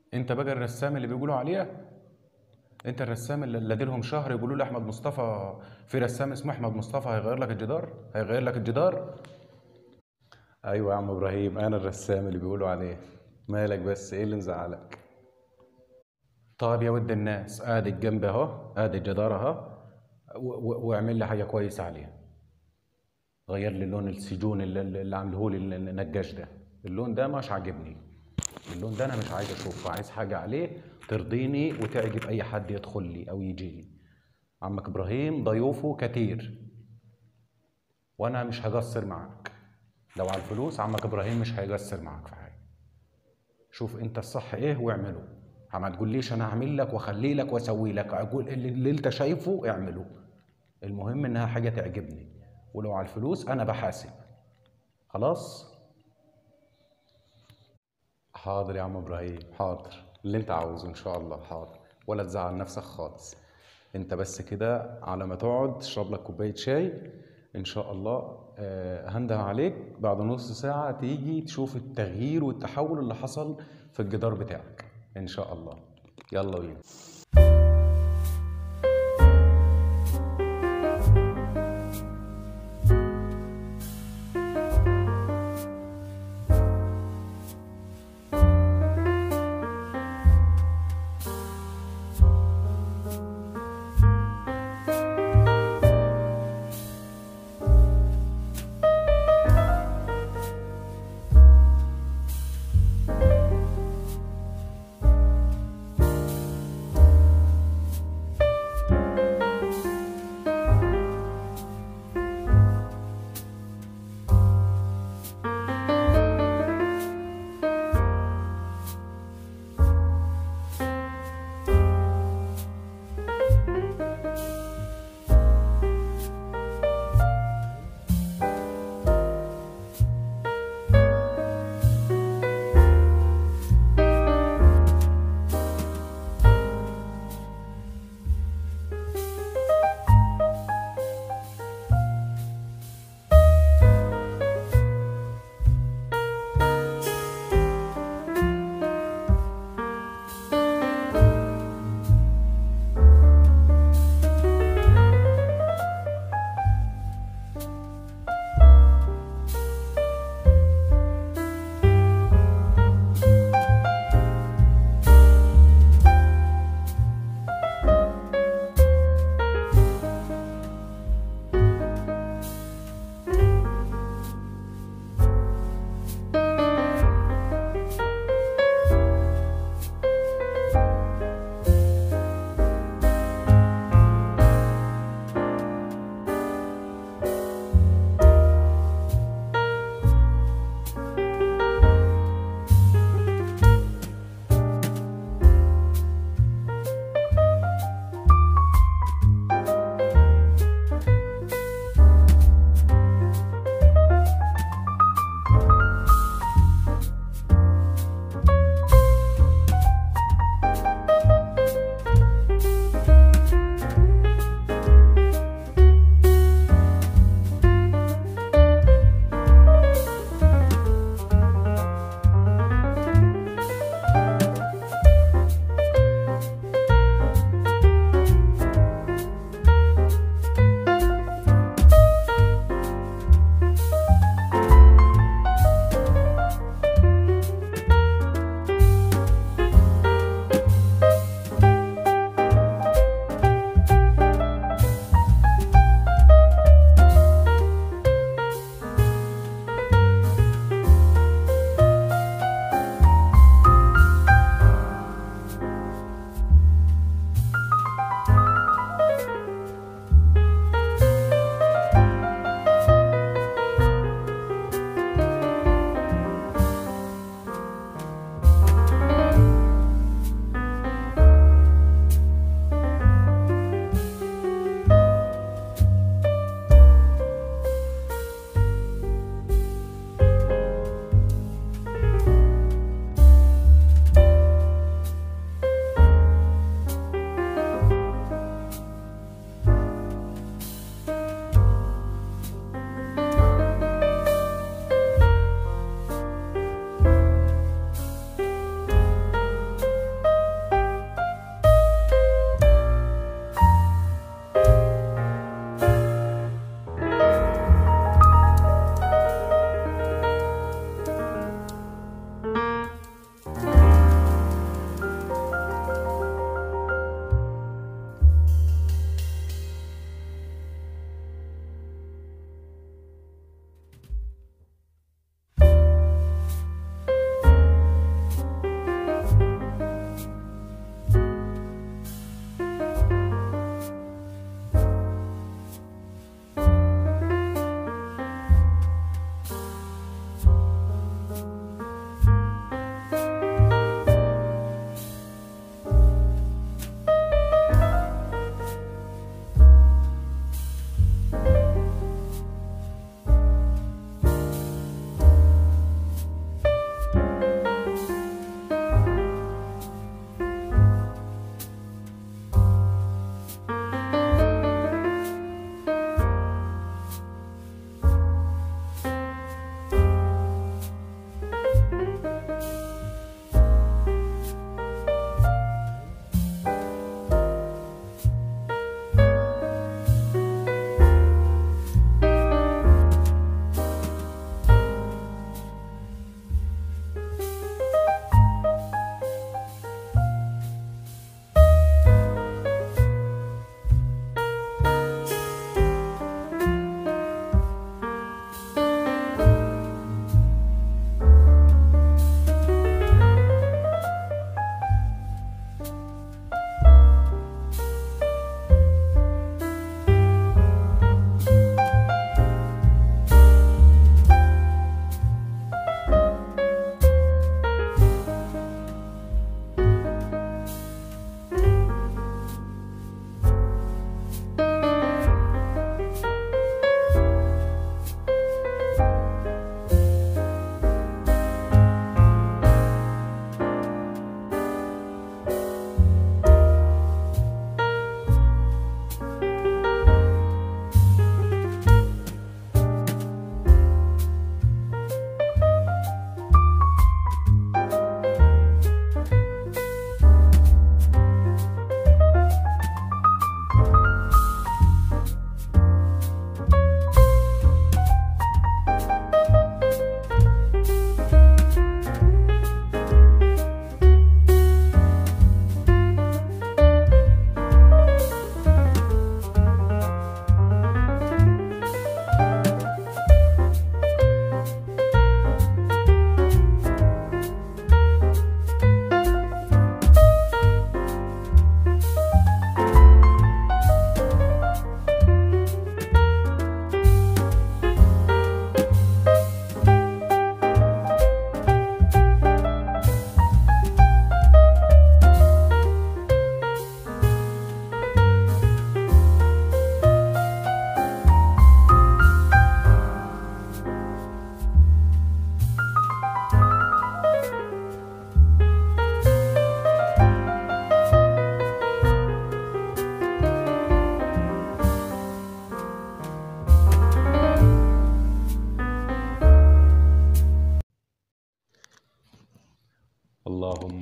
انت بقى الرسام اللي بيقولوا عليه انت الرسام اللي اللي لهم شهر يقولوا لي احمد مصطفى في رسام اسمه احمد مصطفى هيغير لك الجدار هيغير لك الجدار ايوه يا عم ابراهيم انا الرسام اللي بيقولوا عليه مالك بس ايه اللي مزعلك طيب يا ود الناس ادي الجنب اهو ادي الجدار اهو و- و- واعمل لي حاجه كويسه عليه غير لي لون السجون اللي, اللي عامله لي النجاش ده اللون ده مش عاجبني اللون ده انا مش عايز اشوفه عايز حاجه عليه ترضيني وتعجب اي حد يدخل لي او يجي لي عمك ابراهيم ضيوفه كتير وانا مش هقصر معاك لو على الفلوس عمك ابراهيم مش هيقصر معاك في حاجه شوف انت الصح ايه واعمله ما تقوليش انا هعمل لك واخلي لك واسوي لك اقول اللي, اللي انت شايفه اعمله المهم انها حاجه تعجبني ولو على الفلوس انا بحاسب خلاص حاضر يا عم ابراهيم حاضر اللي انت عاوزه ان شاء الله حاضر ولا تزعل نفسك خالص انت بس كده على ما تقعد تشرب لك كوبايه شاي ان شاء الله آه، هنده عليك بعد نص ساعه تيجي تشوف التغيير والتحول اللي حصل في الجدار بتاعك ان شاء الله يلا بينا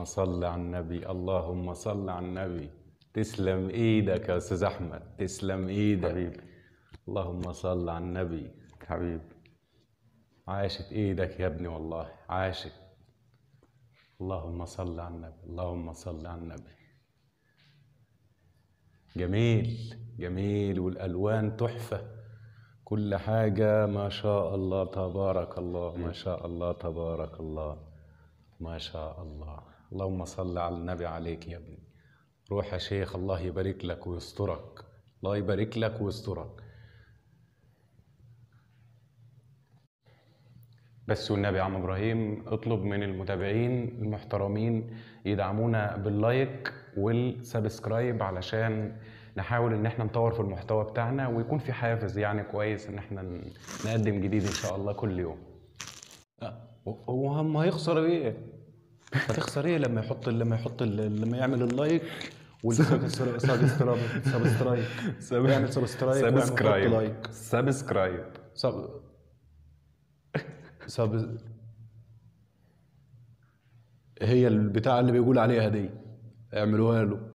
صل على النبي اللهم صل على النبي تسلم ايدك يا استاذ احمد تسلم ايدك حبيبي اللهم صل على النبي حبيبي عاشت ايدك يا ابني والله عاشت اللهم صل على النبي اللهم صل على النبي جميل جميل والالوان تحفه كل حاجه ما شاء الله تبارك الله ما شاء الله تبارك الله ما شاء الله اللهم صل على النبي عليك يا ابني روح يا شيخ الله يبارك لك ويسترك الله يبارك لك ويسترك بس والنبي يا عم ابراهيم اطلب من المتابعين المحترمين يدعمونا باللايك والسبسكرايب علشان نحاول ان احنا نطور في المحتوى بتاعنا ويكون في حافز يعني كويس ان احنا ن- نقدم جديد ان شاء الله كل يوم أه، هو هم هيخسر ايه هتخسر ايه لما يحط لما يحط لما يعمل اللايك والسبسكرايب سبسكرايب يعمل سبسكرايب ويعمل يحط لايك سبسكرايب سب سب هي البتاع اللي بيقول عليها دي اعملوها له